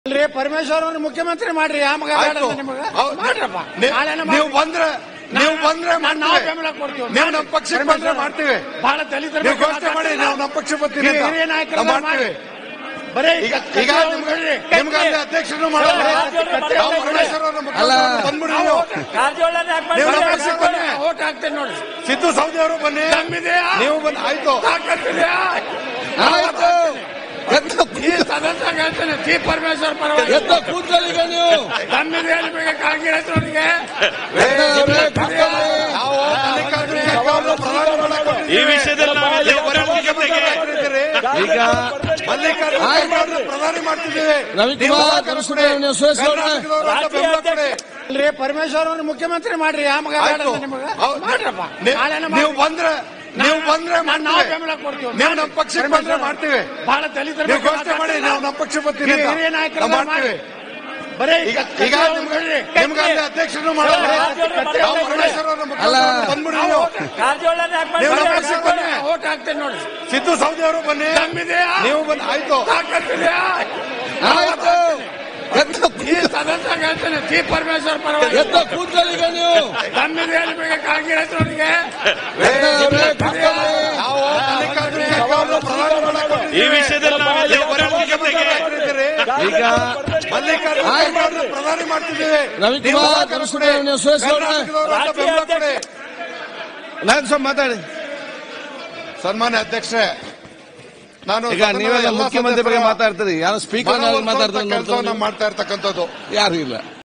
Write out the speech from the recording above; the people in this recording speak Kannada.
ಅಲ್ರಿ ಪರಮೇಶ್ವರ್ ಅವ್ರನ್ನ ಮುಖ್ಯಮಂತ್ರಿ ಮಾಡ್ರಿ ಯಾವ ಮಗ ಬೇಡ ಆಯ್ತು. ನಿಮಗ ಹೌದು. ಮಾಡ್ರಪ್ಪ ನೀ- ನಾಳೆನ ನೀವು ಮಾಡ್ರಿ. ಬಂದ್ರೆ ನೀವು ಬಂದ್ರೆ ನಾನ್- ನಾವು ಮಾಡ್ತೀವಿ. ಬೆಂಬಲ ಕೊಡ್ತೀವಿ ನೀವು ನಮ್ಮ ಪಕ್ಷಕ್ಕೆ ಬಂದ್ರೆ ಮಾಡ್ತೀವಿ ಬಹಳ ದಲಿತರ ನೀವು ಬಗ್ಗೆ ಘೋಷಣೆ ಮಾಡಿ ನಾವು ನಮ್ಮ ಪಕ್ಷ ಬರ್ತೀವಿ ಹಿರಿಯ- ಅಂತ. ಹಿರಿಯ ನಾಯಕರ ನಾವು ಮಾಡ್ತೀವಿ ಬರೀ ಈಗ ಕತ್ತಿ ಈಗ ಅವ್ರು ನಿಮ್ಗೆ ಬಿಡ್ರಿ. ನಿಮ್ಗೆ ಅಲ್ಲಿ ಅಧ್ಯಕ್ಷರು ಮಾಡಲ್ಲ ಕತ್ತಿ ನಾವು ಅವ್ರು ಪರಮೇಶ್ವರ್ ಅವ್ರನ್ನ ಅಲ್ಲ. ಮುಖ್ಯಮಂತ್ರಿ ಬಂದ್ಬಿಡಿ ನೀವು. ನೀವು ನಮ್ಮ ಪಕ್ಷಕ್ಕೆ ಬನ್ನಿ ಓಟ್ ಹಾಕ್ತೇನೆ ನೋಡಿ ಸಿದ್ದು ಸೌದಿ ಅವರು ಬನ್ನಿ ದಮ್ಮಿದೆಯಾ ನೀವು ಬನ್ನಿ ಆಯ್ತು ತಾಕತ್ತಿದೆಯಾ ಆಯ್ತು ಎತ್ತ ಈ ಸದಸ್ಯ ಹೇಳ್ತೇನೆ ಟಿ ಪರಮೇಶ್ವರ್ ಪರವಾಗಿ ಎತ್ತ ಕೂತ್ಕೊಳ್ಳಿ ಈಗ ನೀವು ದಮ್ಮಿದೆ ನಿಮಗೆ ಕಾಂಗ್ರೆಸ್ ಅವರಿಗೆ ಎತ್ತ ಅವ್ರೆ, ಕೂತ್ಕೊಳ್ಳಿ. ನಾವು ಮಲ್ಲಿಕಾರ್ಜುನ ಖರ್ಗೆ ಅವ್ರನ್ನ ಪ್ರಧಾನಿ ಮಾಡಕ್ ಈ ವಿಷಯದಲ್ಲಿ ನಾವೆಲ್ಲ ಹೋರಾಟಕ್ಕೆ ಹೊರಟಿದ್ದೀರಿ. ಈಗ ಮಲ್ಲಿಕಾರ್ಜುನ ಖರ್ಗೆ ಅವ್ರನ್ನ ಪ್ರಧಾನಿ ಮಾಡ್ತಿದ್ದೀವಿ ರವಿಕುಮಾರ್, ನೀವು ಕನಸುಮನೆ ಅವ್ರನ್ನ ಸೋಲಿಸಿ ಅವ್ರನ್ನ. ಕರ್ನಾಟಕದವ್ರು ಅಂತ ಬೆಂಬಲ ಕೊಡಿ. ಅಲ್ರಿ ಪರಮೇಶ್ವರ್ ಅವ್ರನ್ನ ಮುಖ್ಯಮಂತ್ರಿ ಮಾಡ್ರಿ ಯಾವ ಮಗ ಬೇಡ ಆಯ್ತು. ನಿಮಗ ಹೌದು. ಮಾಡ್ರಪ್ಪ ನೀ- ನಾಳೆನ ನೀವು ಮಾಡ್ರಿ. ಬಂದ್ರೆ ನೀವು ಬಂದ್ರೆ ನಾನ್- ನಾವು ಮಾಡ್ತೀವಿ ಬೆಂಬಲ ಕೊಡ್ತೀವಿ ನೀವು ನಮ್ಮ ಪಕ್ಷಕ್ಕೆ ಬಂದ್ರೆ ಮಾಡ್ತೀವಿ ಬಹಳ ದಲಿತರ ನೀವು ಬಗ್ಗೆ ಘೋಷಣೆ ಮಾಡಿ ನಾವು ನಮ್ಮ ಪಕ್ಷ ಬರ್ತೀವಿ ಹಿರಿಯ- ಅಂತ. ಹಿರಿಯ ನಾಯಕರ ನಾವು ಮಾಡ್ತೀವಿ ಬರೀ ಈಗ ಕತ್ತಿ ಈಗ ಅವ್ರು ನಿಮ್ಗೆ ಬಿಡ್ರಿ. ನಿಮ್ಗೆ ಅಲ್ಲಿ ಅಧ್ಯಕ್ಷರು ಮಾಡಲ್ಲ ನಾವು ಪರಮೇಶ್ವರ್ ಅವ್ರನ್ನ ಅಲ್ಲ. ಮುಖ್ಯಮಂತ್ರಿ ಬಂದ್ಬಿಡಿ ನೀವು. ನೀವು ನಮ್ಮ ಪಕ್ಷಕ್ಕೆ ಬನ್ನಿ ಓಟ್ ಹಾಕ್ತೇನೆ ನೋಡಿ ಸಿದ್ದು ಸೌದಿ ಅವರು ಬನ್ನಿ ದಮ್ಮಿದೆಯಾ ನೀವು ಬನ್ನಿ ಆಯ್ತು ತಾಕತ್ತಿದೆಯಾ ಆಯ್ತು ಎತ್ತ ಈ ಸದಸ್ಯ ಹೇಳ್ತೇನೆ ಟಿ ಪರಮೇಶ್ವರ್ ಪರವಾಗಿ ಎತ್ತ ಕೂತ್ಕೊಳ್ಳಿ ಈಗ ನೀವು ದಮ್ಮಿದೆ ನಿಮಗೆ ಕಾಂಗ್ರೆಸ್ ಅವರಿಗೆ ಎತ್ತ ಅವ್ರೆ, ಕೂತ್ಕೊಳ್ಳಿ. ನಾವು ಮಲ್ಲಿಕಾರ್ಜುನ ಖರ್ಗೆ ಅವ್ರನ್ನ ಪ್ರಧಾನಿ ಮಾಡಕ್ ಈ ವಿಷಯದಲ್ಲಿ ನಾವೆಲ್ಲ ಹೋರಾಟಕ್ಕೆ ಹೊರಟಿದ್ದೀರಿ. ಈಗ ಮಲ್ಲಿಕಾರ್ಜುನ ಆಯ್ತು. ಖರ್ಗೆ ಅವ್ರನ್ನ ಪ್ರಧಾನಿ ಮಾಡ್ತಿದ್ದೀವಿ ರವಿಕುಮಾರ್, ನೀವು ಕನಸುಮನೆ ಅವ್ರನ್ನ ಸೋಲಿಸಿ ಅವ್ರನ್ನ. ಕರ್ನಾಟಕದವ್ರು ಅಂತ ಬೆಂಬಲ ಕೊಡಿ ನಾನು ಸ್ವಲ್ಪ ಮಾತಾಡಿ ಸನ್ಮಾನ್ಯ ಅಧ್ಯಕ್ಷರೇ ನಾನು ಈಗ ಸದನದ ನೀವೆಲ್ಲ ಎಲ್ಲ ಮುಖ್ಯಮಂತ್ರಿ ಬಗ್ಗೆ ಸದಸ್ಯರ ಮಾತಾಡ್ತೀರಿ ಯಾರು ಸ್ಪೀಕರ್ ಮನವೊಲಿಸುವಂತ ಮಾತಾಡ್ತಾರೆ ಕೆಲಸವನ್ನ ಮಾಡ್ತಾ ಇರ್ತಕ್ಕಂಥದ್ದು ಯಾರು ಇಲ್ಲ